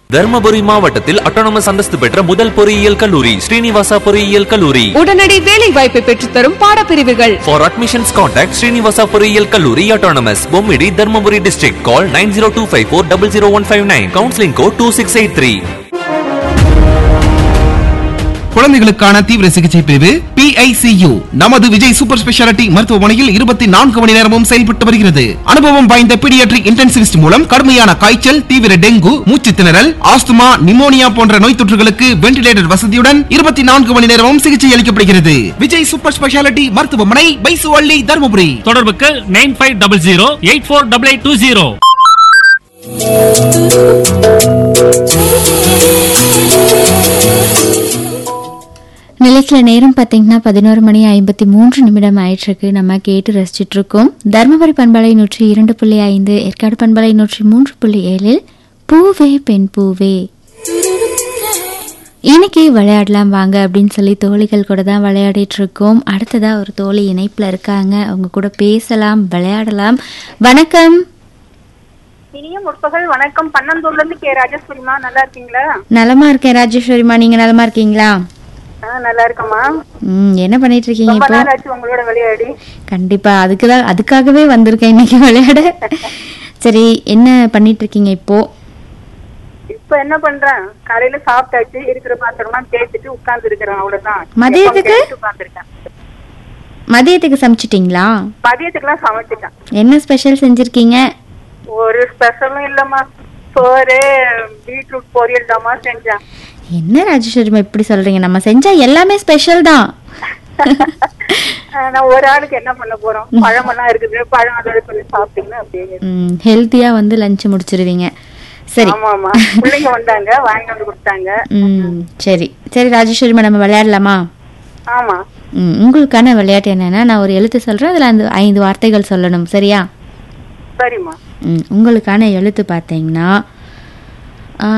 தர்மபுரி மாவட்டத்தில் அட்டானமஸ் அந்தஸ்து பெற்ற முதல் பொறியியல் கல்லூரி ஸ்ரீனிவாசா பொறியியல் கல்லூரி உடனடி வேலை வாய்ப்பை பெற்றுத்தரும் பாடப்பிரிவுகள் For admissions contact Srinivasa பொறியியல் கல்லூரி autonomous Bommidi Dharmapuri district call 9025400159 counseling code 2683 குழந்தைகளுக்கான தீவிர சிகிச்சை பிரிவு PICU நமது விஜய் சூப்பர் ஸ்பெஷாலிட்டி மருத்துவமனையில் இருபத்தி நான்கு மணி நேரமும் செயல்பட்டு வருகிறது அனுபவம் வாய்ந்த பீடியாட்ரிக் இன்டென்சிவிஸ்ட் மூலம் கடுமையான காய்ச்சல் தீவிர டெங்கு மூச்சு திணறல் ஆஸ்துமா நிமோனியா போன்ற நோய் தொற்றுகளுக்கு வென்டிலேட்டர் வசதியுடன் இருபத்தி நான்கு மணி நேரமும் சிகிச்சை அளிக்கப்படுகிறது விஜய் சூப்பர் ஸ்பெஷாலிட்டி மருத்துவமனை பைசுவள்ளி தருமபுரி தொடர்புக்கு nine five double zero eight four double eight two zero நிலைக்கிற நேரம் பார்த்தீங்கன்னா பதினோரு மணி ஐம்பத்தி மூன்று நிமிடம் ஆயிட்டிருக்கு நம்ம கேட்டு ரசிச்சிட்டு இருக்கோம் தருமபுரி பண்பலை நூற்றி இரண்டு புள்ளி ஐந்து ஏற்காடு பண்பலை நூற்றி மூன்று புள்ளி ஏழில் பூவே பெண் பூவே இன்னைக்கு விளையாடலாம் வாங்க அப்படின்னு சொல்லி தோழிகள் கூட தான் விளையாடிட்டு இருக்கோம் அடுத்ததா ஒரு தோழி இணைப்புல இருக்காங்க அவங்க கூட பேசலாம் விளையாடலாம் வணக்கம் இனிய முற்பகல் வணக்கம் பன்னந்தூர்ல இருந்து கே ராஜேஸ்வரிமா நல்லா இருக்கீங்களா நலமா இருக்கேன் ராஜேஸ்வரிமா நீங்க நலமா இருக்கீங்களா ஆ, நல்லா இருக்கம்மா ம் என்ன பண்ணிட்டு இருக்கீங்க ரொம்ப இப்போ நாள் ஆச்சு உங்களோட விளையாடி கண்டிப்பா அதுக்கு தான் அதுக்காகவே வந்திருக்கேன் இன்னைக்கு விளையாட சரி என்ன பண்ணிட்டு இருக்கீங்க இப்போ இப்ப என்ன பண்றேன் காலையில சாப்பிட்டாச்சு இருக்கிற பாத்திரம்லாம் தேய்ச்சிட்டு உட்கார்ந்து இருக்கிறேன் அவ்வளவுதான் மதியத்துக்கு? உட்கார்ந்துருக்கேன் மதியத்துக்கு சமைச்சிட்டீங்களா மதியத்துக்குலாம் சமைச்சிட்டேன் என்ன ஸ்பெஷல் செஞ்சிருக்கீங்க ஒரு ஸ்பெஷலும் இல்லம்மா சோறு பீட்ரூட் பொரியல் தாம்மா செஞ்சேன் என்ன ராஜேஸ்வரிமா இப்படி சொல்றீங்க நம்ம செஞ்சா எல்லாமே ஸ்பெஷல் தான் ஆ, நான் ஒரு ஆளுக்கு என்ன பண்ண போறோம் பழமெல்லாம் இருக்குது பழம் அதோட கொஞ்சம் சாப்பிட்டீங்கன்னா அப்படியே ஹெல்த்தியா வந்து லஞ்ச் முடிச்சிருவீங்க சரி ஆமா ஆமா பிள்ளைங்க வந்தாங்க வாங்கி வந்து கொடுத்தாங்க ம் சரி சரி ராஜேஸ்வரிமா நம்ம விளையாடலாமா ஆமா ம் உங்களுக்கான விளையாட்டு என்னன்னா நான் ஒரு எழுத்து சொல்றேன் அதுல அந்த ஐந்து வார்த்தைகள் சொல்லணும் சரியா சரிம்மா ம் உங்களுக்கான எழுத்து பார்த்தீங்கன்னா ஆ,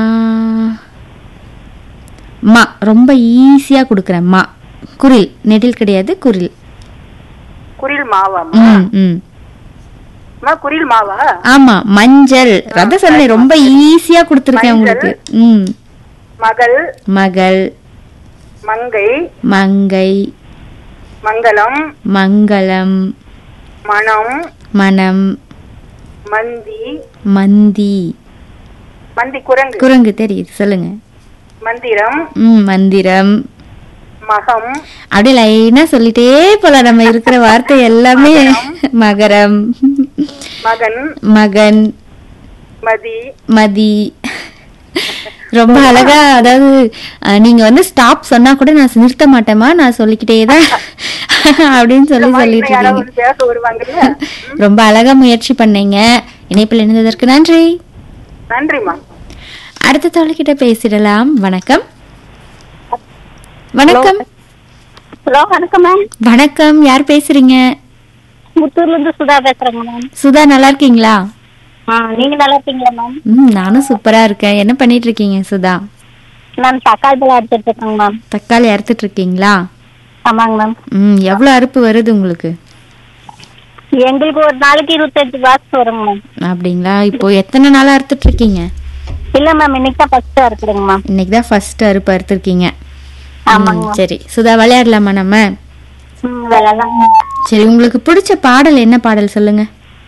மா ரொம்ப ஈஸியாக கொடுக்குறேன் மா குரில் நெடில் கிடையாது குரில் குரில் மாவாம்மா ம் ம் அம்மா, குரில் மாவா ஆமா மஞ்சள் ரத சொன்னே ரொம்ப ஈஸியா கொடுத்துருக்கேன் உங்களுக்கு ம் மகள் மகள் மங்கை மங்கை மங்களம் மங்களம் மணம் மனம் மந்தி மந்தி மந்தி குரங்கு குரங்கு தெரியுது சொல்லுங்க மந்திரம் ம் மந்திரம் மகம் அப்படியே லைனா சொல்லிட்டே போலாம் நம்ம இருக்கிற வார்த்தை எல்லாமே மகரம் மகன் மகன் மதி மதி ரொம்ப அழகா அதாவது அஹ், நீங்க வந்து ஸ்டாப் சொன்னா கூட நான் நிறுத்த மாட்டேமா நான் சொல்லிக்கிட்டே தான் அப்படின்னு சொல்லி இந்த மாதிரி சொல்லிட்டு இன்னும் யாராவது இருக்கீங்க வந்து பேச வருவாங்கல்ல ரொம்ப அழகா முயற்சி பண்ணீங்க இணைப்பில் இணைந்ததற்கு நன்றி நன்றிம்மா அடுத்த தோழிக்கிட்ட பேசிடலாம் வணக்கம் வணக்கம் ஹலோ வணக்கம் மேம் வணக்கம் யார் பேசுறீங்க முத்தூர்ல இருந்து சுதா பேசுறேங்க மேம் சுதா நல்லா இருக்கீங்களா ஆ நீங்க நல்லா இருக்கீங்களா மேம் ம் நானும் சூப்பரா இருக்கேன் என்ன பண்ணிட்டு இருக்கீங்க சுதா நான் தக்காளி பழம் அடிச்சிட்டு இருக்கேங்க மேம் தக்காளி அறுத்துட்டு இருக்கீங்களா ஆமாங்க மேம் ம் எவ்வளவு அறுப்பு வருது உங்களுக்கு எங்களுக்கு ஒரு நாளைக்கு இருபத்தஞ்சு பாக்ஸ் வருங்க மேம் அப்படிங்களா இப்போ எத்தனை நாளா அறுத்துட்டு இருக்கீங்க இல்ல மேம் இன்னைக்கு தான் ஃபர்ஸ்டா இருக்குதுங்க மேம் இன்னைக்கு தான் ஃபர்ஸ்ட் அறுப்பு அறுத்துருக்கீங்க ஆமாங்க ம், சரி சுதா விளையாடலாமா நம்ம ம் விளையாடலாம் சரி உங்களுக்கு பிடிச்ச பாடல் என்ன பாடல் சொல்லுங்க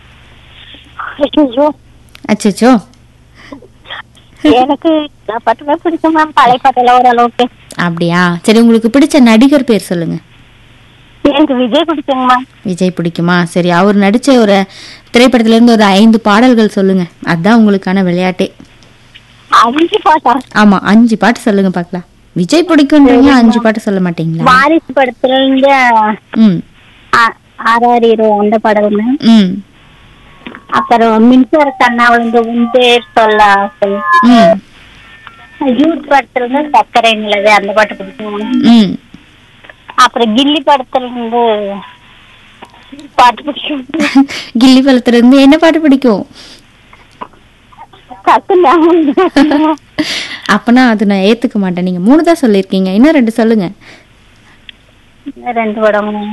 ஐயோ அச்சச்சோ எனக்கு எல்லா பாட்டுமே பிடிக்கும் மேம் பழைய பாட்டெல்லாம் ஓரளவுக்கு அப்படியா சரி உங்களுக்கு பிடிச்ச நடிகர் பேர் சொல்லுங்க எனக்கு விஜய் பிடிக்குங்க மேம் விஜய் பிடிக்குமா சரி அவர் நடிச்ச ஒரு திரைப்படத்துல இருந்து ஒரு ஐந்து பாடல்கள் சொல்லுங்க அதுதான் உங்களுக்கான விளையாட்டே அஞ்சு பாட்டா ஆமா அஞ்சு பாட்டு சொல்லுங்க பார்க்கலாம் விஜய் பிடிக்குன்றீங்க அஞ்சு பாட்டு சொல்ல மாட்டீங்களா வாரிசு படத்துல இருந்து ம் ஆ- ஆறாறு இரு அந்த பாடல் மேம் ம் அப்புறம் மின்சார கண்ணாவில் இருந்து உண்டே சொல்ல ஆசை ம் யூத் படத்துல இருந்து சர்க்கரை நிலவு அந்த பாட்டு பிடிக்கும் ம் அப்புறம் கில்லி படத்துல இருந்து பாட்டு பிடிக்கும் கில்லி பழத்துல இருந்து என்ன பாட்டு பிடிக்கும் டக்கு ஞாபகம் இல்ல. அப்பனா அது நான் ஏத்துக்க மாட்டேன் நீங்க மூணு தான் சொல்லியிருக்கீங்க இன்னும் ரெண்டு சொல்லுங்க ரெண்டு படம்